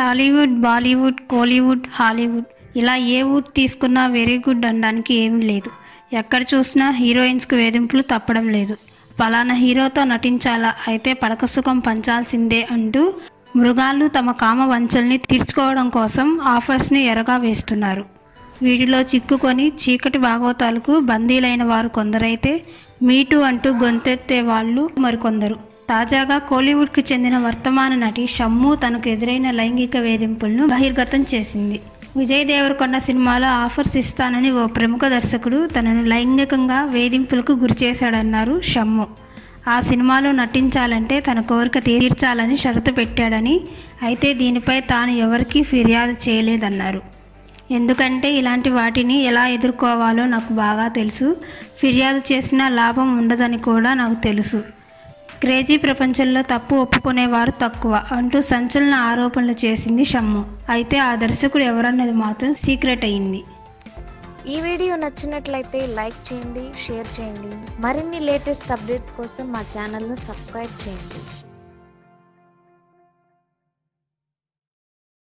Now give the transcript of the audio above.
Tollywood Bollywood Kollywood Hollywood ఇలా ఏ wood తీసుకున్నా వెరీ గుడ్ అనడానికి ఏమీ లేదు ఎక్కడ చూసినా హీరోయిన్స్కి వేధింపులు తప్పడం లేదు పలానా హీరోతో నటించాలా అయితే పడక సుఖం పంచాల్సిందే అంటూ మృగాలు తమ కామ వంచల్ని తీర్చుకోవడం కోసం ఆఫర్స్ని ఎరగా వేస్తున్నారు వీటిలో చిక్కుకొని చీకటి భాగవతాలకు బందీలైన వారు కొందరైతే మీటు అంటూ గొంతెత్తే వాళ్ళు మరికొందరు తాజాగా కోలీవుడ్కి చెందిన వర్తమాన నటి షమ్ము తనకు ఎదురైన లైంగిక వేధింపులను బహిర్గతం చేసింది విజయ్ దేవరకొండ సినిమాలో ఆఫర్స్ ఇస్తానని ఓ ప్రముఖ దర్శకుడు తనను లైంగికంగా వేధింపులకు గురిచేశాడన్నారు షమ్ము ఆ సినిమాలో నటించాలంటే తన కోరిక తీర్చాలని షరతు పెట్టాడని అయితే దీనిపై తాను ఎవరికీ ఫిర్యాదు చేయలేదన్నారు ఎందుకంటే ఇలాంటి వాటిని ఎలా ఎదుర్కోవాలో నాకు బాగా తెలుసు ఫిర్యాదు చేసినా లాభం ఉండదని కూడా నాకు తెలుసు క్రేజీ ప్రపంచంలో తప్పు ఒప్పుకునేవారు తక్కువ అంటూ సంచలన ఆరోపణలు చేసింది షమ్ము అయితే ఆ దర్శకుడు ఎవరన్నది మాత్రం సీక్రెట్ అయింది ఈ వీడియో నచ్చినట్లయితే లైక్ చేయండి షేర్ చేయండి మరిన్ని లేటెస్ట్ అప్డేట్స్ కోసం మా ఛానల్ను సబ్స్క్రైబ్ చేయండి